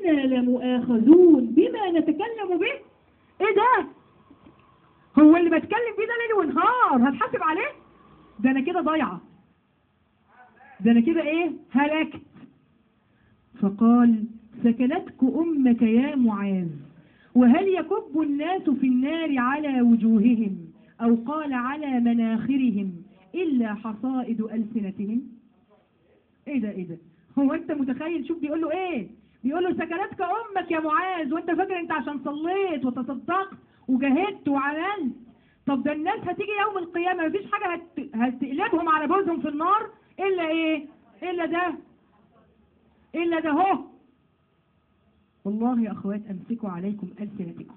إنا لمؤاخذون بما نتكلم به إيه ده هو اللي بتكلم فيه ده ليل ونهار هتحاسب عليه ده أنا كده ضايعة ده أنا كده إيه هلكت فقال سكلتك أمك يا معاذ وهل يكب الناس في النار على وجوههم أو قال على مناخرهم إلا حصائد ألسنتهم إيه ده إيه ده هو أنت متخيل شوف بيقول له إيه بيقول له سكلتك أمك يا معاذ وأنت فاكر أنت عشان صليت وتصدقت وجاهدت وعملت طب ده الناس هتيجي يوم القيامة مفيش حاجة هت... هتقلبهم على بوزهم في النار إلا إيه إلا ده إلا ده هو والله يا أخوات أمسكوا عليكم ألسنتكم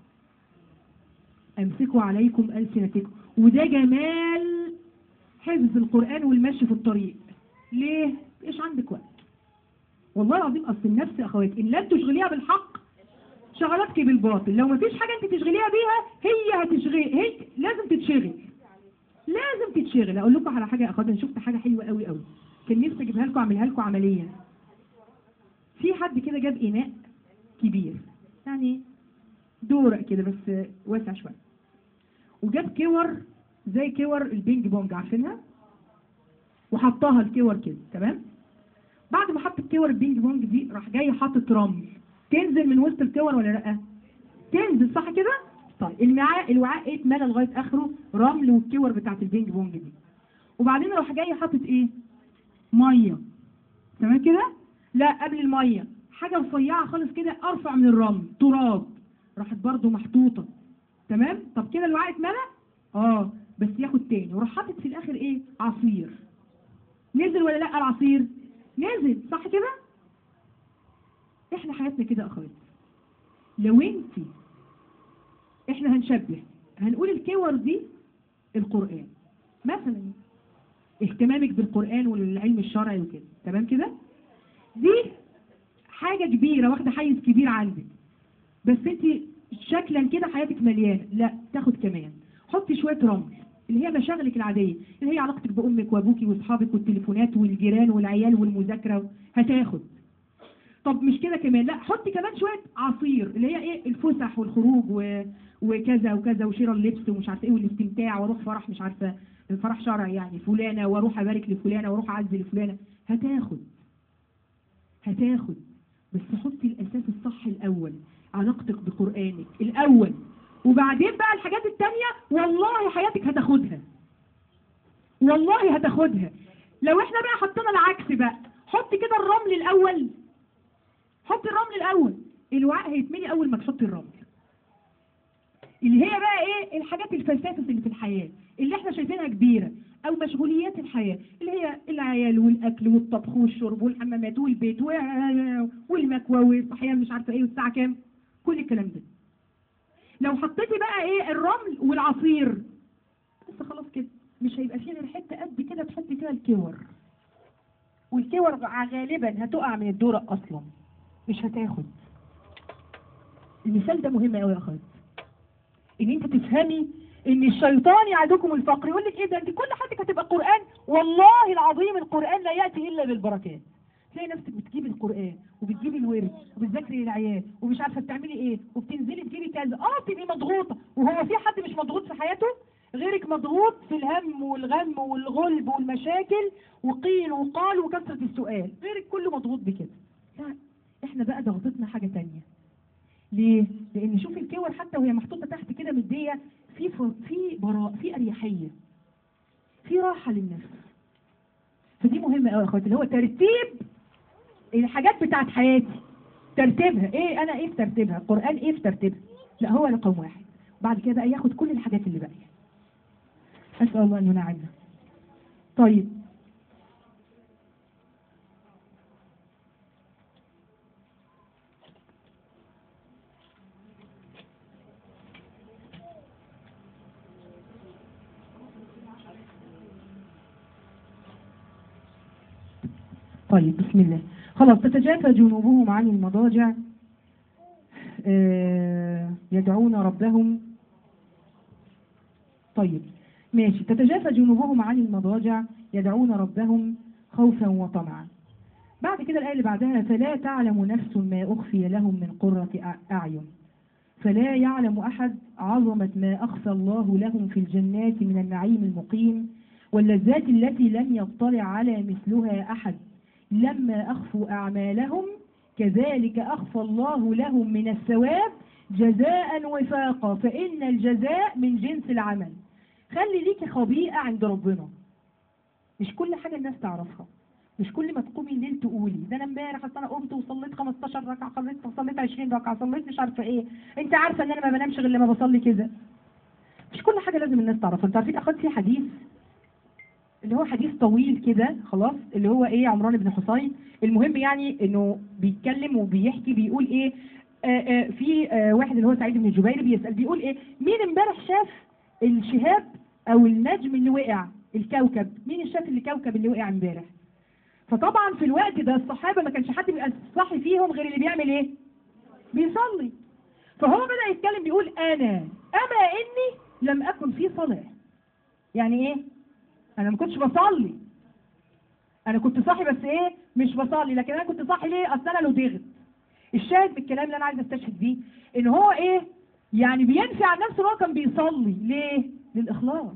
أمسكوا عليكم ألسنتكم وده جمال حفظ القرآن والمشي في الطريق ليه؟ إيش عندك وقت والله العظيم أصل النفس يا أخوات إن لم تشغليها بالحق شغلتك بالباطل لو مفيش حاجة أنت تشغليها بيها هي هتشغل هي لازم تتشغل لازم تتشغل أقول لكم على حاجة يا أخوات أنا شفت حاجة حلوة قوي قوي كان نفسي أجيبها لكم أعملها لكم عمليا في حد كده جاب إناء كبير يعني دورق كده بس واسع شوية وجاب كور زي كور البينج بونج عارفينها وحطها الكور كده تمام بعد ما حط الكور البينج بونج دي راح جاي حاطط رمل تنزل من وسط الكور ولا لا تنزل صح كده طيب المعاء الوعاء ايه اتملى لغايه اخره رمل والكور بتاعت البينج بونج دي وبعدين راح جاي حاطط ايه ميه تمام كده لا قبل الميه حاجه رفيعه خالص كده ارفع من الرمل تراب راحت برضو محطوطه تمام طب كده الوعاء اتملى اه بس ياخد تاني وراح حاطط في الاخر ايه عصير نزل ولا لا العصير نزل صح كده احنا حياتنا كده يا اخواتي لو انت احنا هنشبه هنقول الكور دي القرآن مثلا اهتمامك بالقرآن والعلم الشرعي وكده تمام كده دي حاجة كبيرة واخدة حيز كبير عندك بس انت شكلا كده حياتك مليانة لا تاخد كمان حطي شوية رمل اللي هي مشاغلك العادية اللي هي علاقتك بأمك وأبوكي وأصحابك والتليفونات والجيران والعيال والمذاكرة هتاخد طب مش كده كمان لا حطي كمان شوية عصير اللي هي ايه الفسح والخروج و... وكذا وكذا وشراء اللبس ومش عارفه ايه والاستمتاع واروح فرح مش عارفه فرح شرعي يعني فلانة واروح ابارك لفلانة واروح اعزي لفلانة هتاخد هتاخد بس حطي الاساس الصح الاول علاقتك بقرآنك الاول وبعدين بقى الحاجات التانية والله حياتك هتاخدها والله هتاخدها لو احنا بقى حطينا العكس بقى حط كده الرمل الاول حط الرمل الاول الوعاء هيتملي اول ما تحط الرمل اللي هي بقى ايه الحاجات الفلسفه اللي في الحياه اللي احنا شايفينها كبيره او مشغوليات الحياه اللي هي العيال والاكل والطبخ والشرب والحمامات والبيت والمكوى والصحيان مش عارفه ايه والساعه كام كل الكلام ده لو حطيتي بقى ايه الرمل والعصير بس خلاص كده مش هيبقى فيه غير حته قد كده تحطي فيها الكور والكور غالبا هتقع من الدورق اصلا مش هتاخد المثال ده مهم قوي يا اخوات ان انت تفهمي ان الشيطان يعدكم الفقر يقول لك ايه ده انت كل حياتك هتبقى قران والله العظيم القران لا ياتي الا بالبركات تلاقي نفسك بتجيبي القران وبتجيبي الورد وبتذاكري للعيال ومش عارفه بتعملي ايه وبتنزلي تجيبي كذا اه تبقي مضغوطه وهو في حد مش مضغوط في حياته غيرك مضغوط في الهم والغم والغلب والمشاكل وقيل وقال وكثره السؤال غيرك كله مضغوط بكده لا احنا بقى ضغطتنا حاجه تانية ليه؟ لان شوف الكور حتى وهي محطوطه تحت كده مديه في في براء في اريحيه في راحه للنفس فدي مهمه قوي يا اخواتي اللي هو ترتيب الحاجات بتاعت حياتي ترتيبها ايه انا ايه في ترتيبها القران ايه في ترتيبها لا هو رقم واحد بعد كده بقى ياخد كل الحاجات اللي باقيه اسال الله ان ينعمنا طيب طيب بسم الله خلاص تتجافى جنوبهم عن المضاجع آه يدعون ربهم طيب ماشي تتجافى جنوبهم عن المضاجع يدعون ربهم خوفا وطمعا بعد كده الآية اللي بعدها فلا تعلم نفس ما أخفي لهم من قرة أع- أعين فلا يعلم أحد عظمة ما أخفى الله لهم في الجنات من النعيم المقيم واللذات التي لم يطلع على مثلها أحد لما أخفوا أعمالهم كذلك أخفى الله لهم من الثواب جزاء وفاقا فإن الجزاء من جنس العمل خلي ليك خبيئة عند ربنا مش كل حاجة الناس تعرفها مش كل ما تقومي الليل تقولي ده انا امبارح اصل انا قمت وصليت 15 ركعه صليت صليت 20 ركعه صليت مش عارفه ايه انت عارفه ان انا ما بنامش غير لما بصلي كده مش كل حاجه لازم الناس تعرفها انت عارفين اخد في حديث اللي هو حديث طويل كده خلاص اللي هو ايه عمران بن حصين المهم يعني انه بيتكلم وبيحكي بيقول ايه آه آه في آه واحد اللي هو سعيد بن جبير بيسأل بيقول ايه مين امبارح شاف الشهاب او النجم اللي وقع الكوكب مين اللي شاف الكوكب اللي وقع امبارح فطبعا في الوقت ده الصحابه ما كانش حد بيبقى صاحي فيهم غير اللي بيعمل ايه بيصلي فهو بدأ يتكلم بيقول انا اما اني لم اكن في صلاه يعني ايه انا ما كنتش بصلي انا كنت صاحي بس ايه مش بصلي لكن انا كنت صاحي ليه اصل انا لدغت الشاهد من الكلام اللي انا عايز استشهد بيه ان هو ايه يعني بينفي عن نفسه ان هو كان بيصلي ليه للاخلاص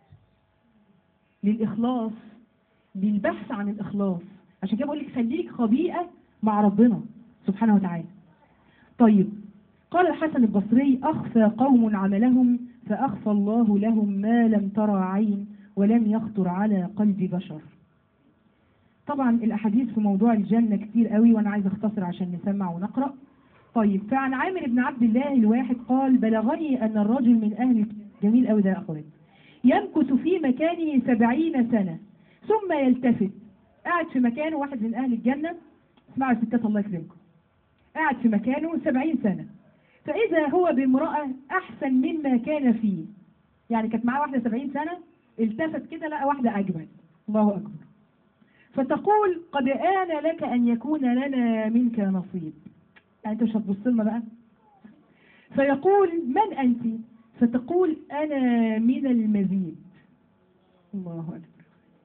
للاخلاص للبحث عن الاخلاص عشان كده بقول لك خليك خبيئه مع ربنا سبحانه وتعالى طيب قال الحسن البصري اخفى قوم عملهم فاخفى الله لهم ما لم ترى عين ولم يخطر على قلب بشر طبعا الاحاديث في موضوع الجنه كتير قوي وانا عايز اختصر عشان نسمع ونقرا طيب فعن عامر بن عبد الله الواحد قال بلغني ان الرجل من اهل جميل قوي ده يا اخوات يمكث في مكانه سبعين سنه ثم يلتفت قاعد في مكانه واحد من اهل الجنه اسمعوا يا ستات الله يكرمكم قاعد في مكانه سبعين سنه فاذا هو بامراه احسن مما كان فيه يعني كانت معاه واحده سبعين سنه التفت كده لقى واحده اجمل الله اكبر فتقول قد آن لك أن يكون لنا منك نصيب يعني أنت مش هتبص لنا بقى فيقول من أنت فتقول أنا من المزيد الله أكبر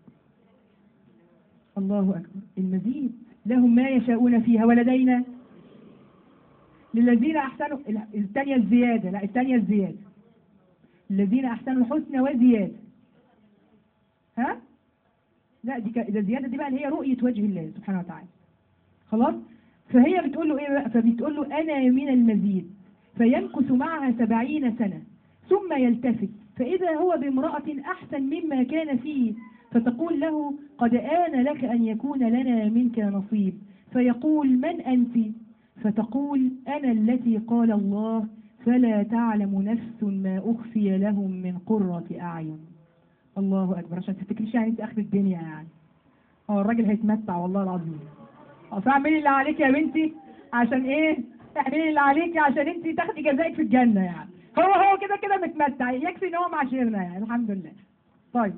الله أكبر المزيد لهم ما يشاءون فيها ولدينا للذين أحسنوا الثانية الزيادة لا الثانية الزيادة الذين أحسنوا الحسنى وزيادة ها لا دي ك... ده الزياده دي بقى اللي هي رؤيه وجه الله سبحانه وتعالى خلاص فهي بتقول له ايه بقى فبتقول له انا من المزيد فيمكث معها سبعين سنه ثم يلتفت فاذا هو بامراه احسن مما كان فيه فتقول له قد آن لك أن يكون لنا منك نصيب فيقول من أنت فتقول أنا التي قال الله فلا تعلم نفس ما أخفي لهم من قرة أعين الله اكبر عشان تفتكريش يعني انت اخر الدنيا يعني هو الراجل هيتمتع والله العظيم اه فاعملي اللي عليك يا بنتي عشان ايه اعملي اللي عليك عشان انت تاخدي جزائك في الجنه يعني هو هو كده كده متمتع يكفي ان هو معاشرنا يعني الحمد لله طيب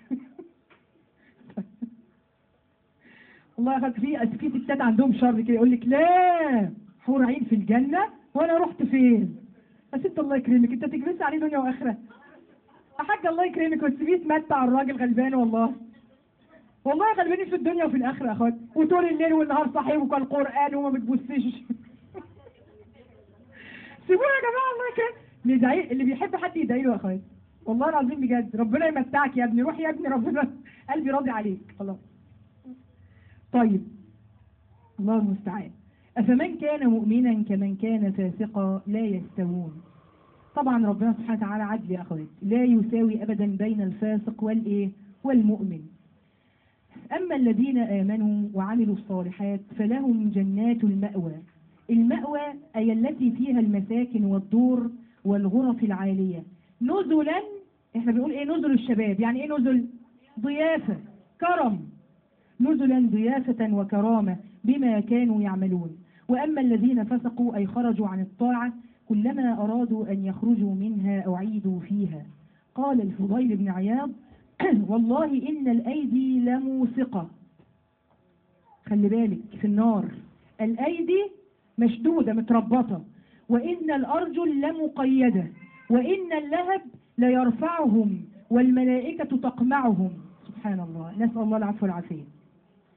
والله يا في في ستات عندهم شر كده يقول لك لا حور عين في الجنه وانا رحت فين يا ست الله يكرمك انت تجلسي عليه دنيا واخره يا حاج الله يكرمك وتسيبيه يتمتع الراجل غلبان والله والله غلبانين في الدنيا وفي الاخره يا اخوات وطول الليل والنهار صاحي وكان قران وما بتبصيش سيبوه يا جماعه الله يكرمك ندعي اللي بيحب حد يدعي له يا اخوات والله العظيم بجد ربنا يمتعك يا ابني روح يا ابني ربنا قلبي راضي عليك خلاص طيب الله المستعان أفمن كان مؤمنا كمن كان فاسقا لا يستوون طبعا ربنا سبحانه وتعالى عدل يا أخوات لا يساوي أبدا بين الفاسق والإيه والمؤمن أما الذين آمنوا وعملوا الصالحات فلهم جنات المأوى المأوى أي التي فيها المساكن والدور والغرف العالية نزلا احنا بنقول ايه نزل الشباب يعني ايه نزل ضيافة كرم نزلا ضيافة وكرامة بما كانوا يعملون وأما الذين فسقوا أي خرجوا عن الطاعة كلما أرادوا أن يخرجوا منها أعيدوا فيها قال الفضيل بن عياض والله إن الأيدي لموثقة خلي بالك في النار الأيدي مشدودة متربطة وإن الأرجل لمقيدة وإن اللهب ليرفعهم والملائكة تقمعهم سبحان الله نسأل الله العفو والعافية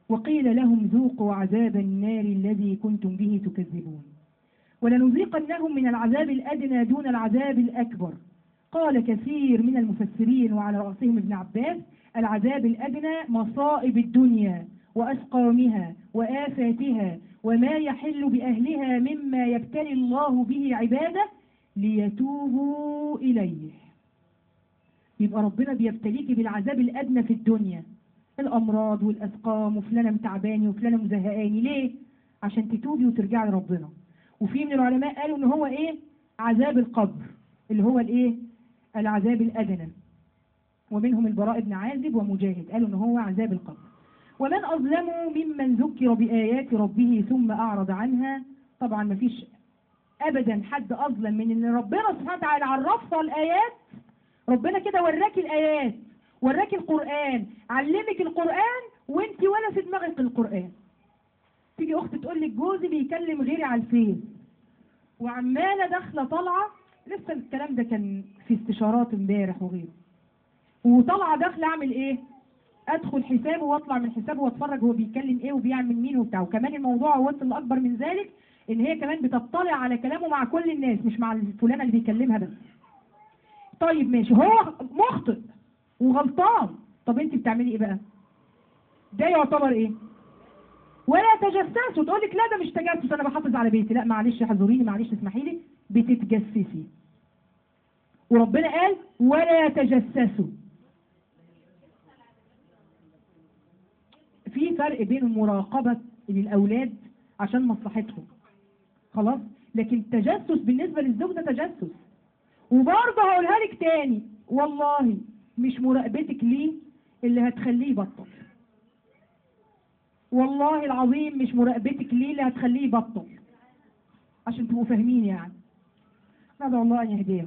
وقيل لهم ذوقوا عذاب النار الذي كنتم به تكذبون ولنذيقنهم من العذاب الأدنى دون العذاب الأكبر قال كثير من المفسرين وعلى رأسهم ابن عباس العذاب الأدنى مصائب الدنيا وأسقامها وآفاتها وما يحل بأهلها مما يبتلي الله به عباده ليتوبوا إليه يبقى ربنا بيبتليك بالعذاب الأدنى في الدنيا الأمراض والأسقام وفلانة متعباني وفلانة مزهقاني ليه؟ عشان تتوبي وترجعي لربنا وفي من العلماء قالوا ان هو ايه عذاب القبر اللي هو الايه العذاب الأدنى ومنهم البراء بن عازب ومجاهد قالوا ان هو عذاب القبر ومن أظلم ممن ذكر بآيات ربه ثم أعرض عنها طبعا ما فيش أبدا حد أظلم من ان ربنا سبحانه وتعالى عرفها الآيات ربنا كده وراك الآيات وراك القرآن علمك القرآن وانت ولا في دماغك القرآن تيجي أخت تقول لك جوزي بيكلم غيري على الفيس وعمالة داخلة طالعة لسه الكلام ده كان في استشارات امبارح وغيره وطالعة داخلة أعمل إيه؟ أدخل حسابه وأطلع من حسابه وأتفرج هو بيتكلم إيه وبيعمل مين وبتاع وكمان الموضوع وصل لأكبر من ذلك إن هي كمان بتطلع على كلامه مع كل الناس مش مع الفلانة اللي بيكلمها بس طيب ماشي هو مخطئ وغلطان طب انت بتعملي ايه بقى ده يعتبر ايه ولا تجسس وتقول لك لا ده مش تجسس انا بحافظ على بيتي لا معلش اعذريني معلش اسمحي لي بتتجسسي وربنا قال ولا تجسسوا في فرق بين مراقبة للأولاد عشان مصلحتهم خلاص لكن التجسس بالنسبة للزوج ده تجسس وبرضه هقولها لك تاني والله مش مراقبتك ليه اللي هتخليه يبطل والله العظيم مش مراقبتك ليه اللي هتخليه يبطل عشان تبقوا فاهمين يعني ندعو الله أن يهديهم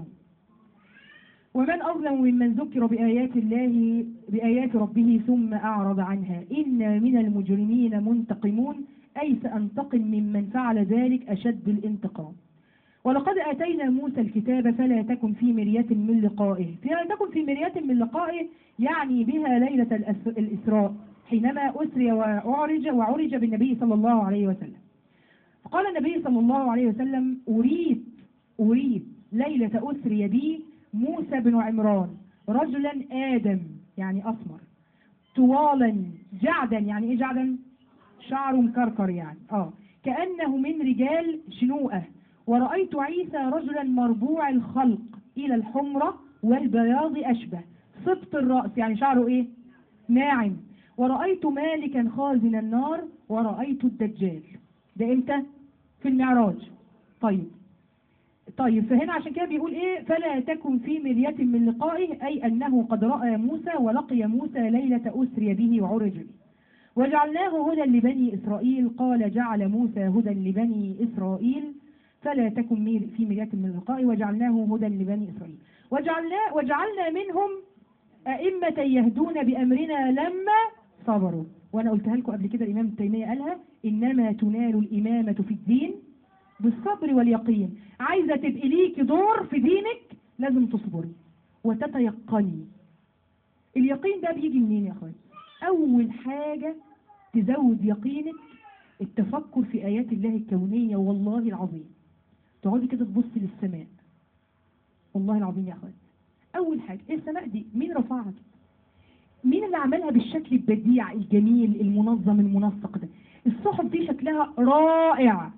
ومن أظلم ممن ذكر بآيات الله بآيات ربه ثم أعرض عنها إنا من المجرمين منتقمون أي سأنتقم ممن فعل ذلك أشد الانتقام ولقد آتينا موسى الكتاب فلا تكن في مرية من لقائه فلا تكن في مرية من لقائه يعني بها ليلة الأس- الإسراء حينما أسري وأعرج وعرج بالنبي صلى الله عليه وسلم فقال النبي صلى الله عليه وسلم أريد أريد ليلة أسري بي موسى بن عمران رجلا آدم يعني أسمر طوالا جعدا يعني إيه جعدا شعره مكركر يعني اه كأنه من رجال شنوءة ورأيت عيسى رجلا مربوع الخلق إلى الحمرة والبياض أشبه سبط الرأس يعني شعره إيه ناعم ورأيت مالكا خازن النار ورأيت الدجال ده إمتى في المعراج طيب طيب فهنا عشان كده بيقول ايه فلا تكن في مرية من لقائه اي انه قد رأى موسى ولقي موسى ليلة اسري به وعرج به وجعلناه هدى لبني اسرائيل قال جعل موسى هدى لبني اسرائيل فلا تكن مير- في مرية من لقائه وجعلناه هدى لبني اسرائيل وجعلنا وجعلنا منهم أئمة يهدون بأمرنا لما صبروا وأنا قلتها لكم قبل كده الإمام ابن تيمية قالها إنما تنال الإمامة في الدين بالصبر واليقين عايزة تبقي ليكي دور في دينك لازم تصبري وتتيقني اليقين ده بيجي منين يا اخوان اول حاجة تزود يقينك التفكر في ايات الله الكونية والله العظيم تقعدي كده تبصي للسماء والله العظيم يا اخوان اول حاجة ايه السماء دي مين رفعها مين اللي عملها بالشكل البديع الجميل المنظم المنسق ده الصحف دي شكلها رائع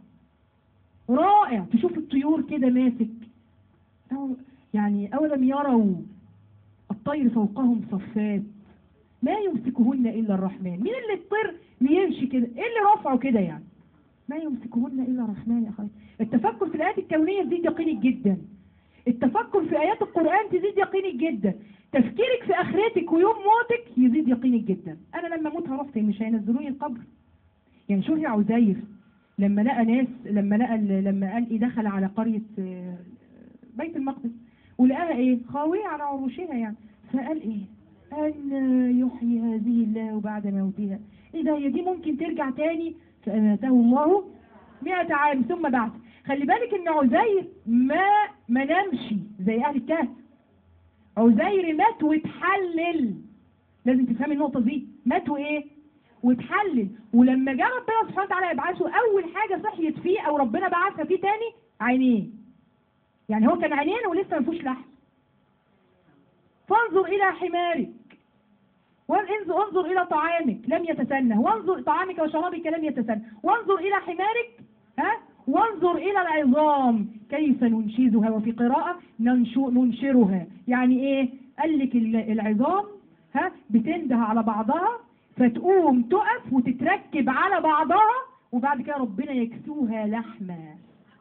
رائع تشوف الطيور كده ماسك أو يعني أولم يروا الطير فوقهم صفات ما يمسكهن إلا الرحمن مين اللي الطير بيمشي كده إيه اللي رفعه كده يعني ما يمسكهن إلا الرحمن يا أخوي التفكر في الآيات الكونية يزيد يقينك جدا التفكر في آيات القرآن تزيد يقينك جدا تفكيرك في آخرتك ويوم موتك يزيد يقينك جدا أنا لما أموت هروح فين مش هينزلوني القبر يعني شوفي عزير لما لقى ناس لما لقى لما قال ايه دخل على قرية آه، بيت المقدس ولقاها ايه خاوية على عروشها يعني فقال ايه أن يحيي هذه الله بعد موتها ايه ده هي دي ممكن ترجع تاني فأماته الله مئة عام ثم بعد خلي بالك ان عزير ما ما نامش زي اهل الكهف عزير مات واتحلل لازم تفهمي النقطة دي مات وايه وتحلل ولما جاء ربنا سبحانه وتعالى يبعثه اول حاجه صحيت فيه او ربنا بعثها فيه تاني عينيه يعني هو كان عينين ولسه ما فيهوش لحم فانظر الى حمارك وانظر انظر الى طعامك لم يتسنه وانظر طعامك وشرابك لم يتسنه وانظر الى حمارك ها وانظر الى العظام كيف ننشزها وفي قراءة ننشو ننشرها يعني ايه قال لك ال- العظام ها بتنده على بعضها فتقوم تقف وتتركب على بعضها وبعد كده ربنا يكسوها لحما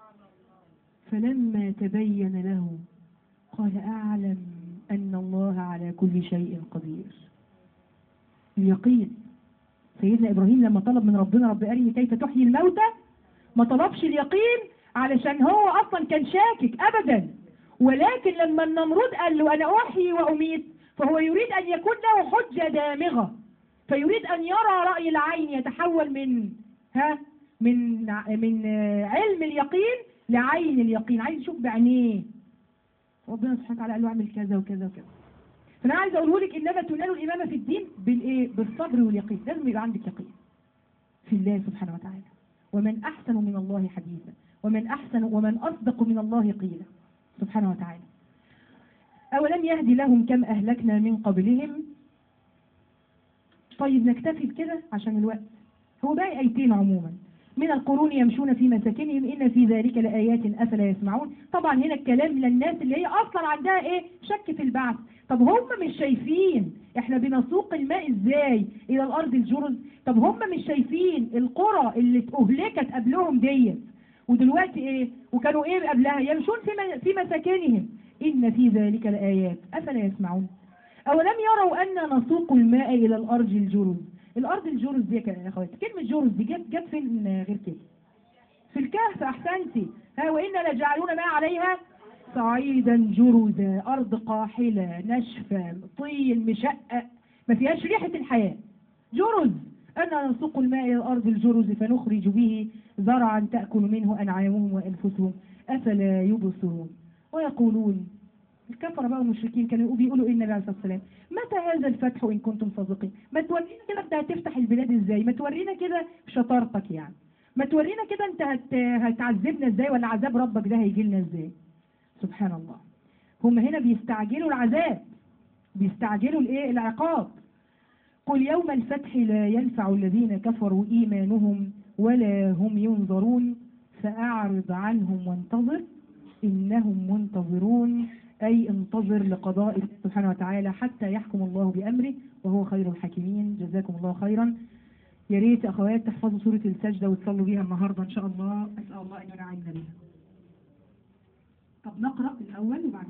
فلما تبين له قال أعلم أن الله على كل شيء قدير اليقين سيدنا إبراهيم لما طلب من ربنا رب أرني كيف تحيي الموتى ما طلبش اليقين علشان هو أصلا كان شاكك أبدا ولكن لما النمرود قال له أنا أحيي وأميت فهو يريد أن يكون له حجة دامغة فيريد أن يرى رأي العين يتحول من ها من ع- من آه، علم اليقين لعين اليقين عايز يشوف بعينيه ربنا سبحانه وتعالى قال له اعمل كذا وكذا وكذا فانا عايز اقوله لك انما تنال الامامه في الدين بالايه بالصبر واليقين لازم يبقى عندك يقين في الله سبحانه وتعالى ومن احسن من الله حديثا ومن احسن ومن اصدق من الله قيلا سبحانه وتعالى اولم يهدي لهم كم اهلكنا من قبلهم طيب نكتفي بكده عشان الوقت هو باقي ايتين عموما من القرون يمشون في مساكنهم ان في ذلك لايات افلا يسمعون طبعا هنا الكلام للناس اللي هي اصلا عندها ايه شك في البعث طب هم مش شايفين احنا بنسوق الماء ازاي الى الارض الجرز طب هم مش شايفين القرى اللي اهلكت قبلهم ديت ودلوقتي ايه وكانوا ايه قبلها يمشون في م- في مساكنهم ان في ذلك لايات افلا يسمعون أولم يروا أن نسوق الماء إلى الأرض الجرز الأرض الجرز دي يا أخواتي كلمة جرز دي جت جت فين غير كده في الكهف أحسنتي ها وإنا لجعلون ما عليها صعيدا جرزا أرض قاحلة ناشفة طين مشقق ما فيهاش ريحة الحياة جرز أن نسوق الماء إلى الأرض الجرز فنخرج به زرعا تأكل منه أنعامهم وأنفسهم أفلا يبصرون ويقولون الكفرة بقى والمشركين كانوا بيقولوا إيه النبي عليه الصلاة والسلام متى هذا الفتح إن كنتم صادقين ما تورينا كده أنت هتفتح البلاد إزاي ما تورينا كده شطارتك يعني ما تورينا كده أنت هت... هتعذبنا إزاي ولا عذاب ربك ده هيجي لنا إزاي سبحان الله هم هنا بيستعجلوا العذاب بيستعجلوا الايه العقاب قل يوم الفتح لا ينفع الذين كفروا إيمانهم ولا هم ينظرون فأعرض عنهم وانتظر إنهم منتظرون أي انتظر لقضاء الله سبحانه وتعالى حتى يحكم الله بأمره وهو خير الحاكمين جزاكم الله خيرا يا ريت يا أخوات تحفظوا سورة السجدة وتصلوا بيها النهاردة إن شاء الله أسأل الله أن ينعمنا بها طب نقرأ الأول وبعد